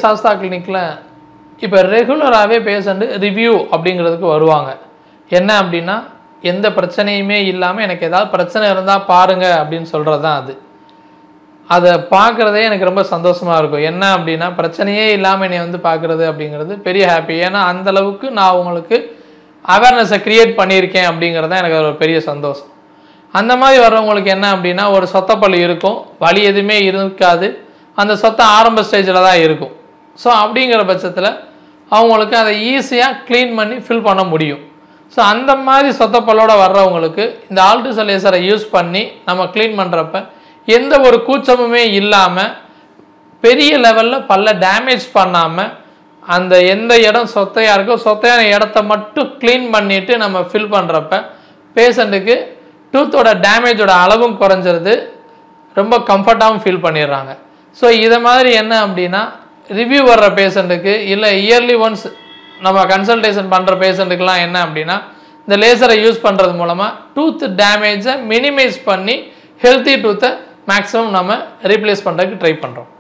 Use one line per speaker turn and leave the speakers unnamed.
சாஸ்தா கிளினிக்கில் இப்போ ரெகுலராகவே patient review அப்படிங்கிறதுக்கு வருவாங்க என்ன அப்படின்னா எந்த பிரச்சனையுமே இல்லாமல் எனக்கு ஏதாவது பிரச்சனை இருந்தால் பாருங்க அப்படின்னு சொல்கிறது தான் அது அதை பார்க்குறதே எனக்கு ரொம்ப சந்தோஷமாக இருக்கும் என்ன அப்படின்னா பிரச்சனையே இல்லாமல் என்னை வந்து பார்க்குறது அப்படிங்கிறது பெரிய ஹாப்பி ஏன்னா அந்த அளவுக்கு நான் உங்களுக்கு அவேர்னஸை க்ரியேட் பண்ணியிருக்கேன் அப்படிங்கிறது தான் எனக்கு ஒரு பெரிய சந்தோஷம் அந்த மாதிரி வர்றவங்களுக்கு என்ன அப்படின்னா ஒரு சொத்தப்பள்ளி இருக்கும் வலி எதுவுமே இருக்காது அந்த சொத்தை ஆரம்ப ஸ்டேஜில் தான் இருக்கும் ஸோ அப்படிங்கிற பட்சத்தில் அவங்களுக்கு அதை ஈஸியாக க்ளீன் பண்ணி ஃபில் பண்ண முடியும் ஸோ அந்த மாதிரி சொத்தப்பல்லோட வர்றவங்களுக்கு இந்த ஆல்ட்ரிச லேசரை யூஸ் பண்ணி நம்ம க்ளீன் பண்ணுறப்ப எந்த ஒரு கூச்சமுமே இல்லாமல் பெரிய லெவலில் பல்ல டேமேஜ் பண்ணாமல் அந்த எந்த இடம் சொத்தையாக இருக்கோ சொத்தையான இடத்த மட்டும் க்ளீன் பண்ணிவிட்டு நம்ம ஃபில் பண்ணுறப்ப பேஷண்ட்டுக்கு டூத்தோட டேமேஜோட அளவும் குறைஞ்சிருது ரொம்ப கம்ஃபர்ட்டாகவும் ஃபீல் பண்ணிடுறாங்க ஸோ இதை மாதிரி என்ன அப்படின்னா ரிவ்யூ வர்ற பேஷண்ட்டுக்கு இல்லை இயர்லி ஒன்ஸ் நம்ம கன்சல்டேஷன் பண்ணுற பேஷண்ட்டுக்கெலாம் என்ன அப்படின்னா இந்த லேசரை யூஸ் பண்ணுறது மூலமாக டூத் டேமேஜை மினிமைஸ் பண்ணி ஹெல்த்தி டூத்தை மேக்ஸிமம் நம்ம ரீப்ளேஸ் பண்ணுறதுக்கு ட்ரை பண்ணுறோம்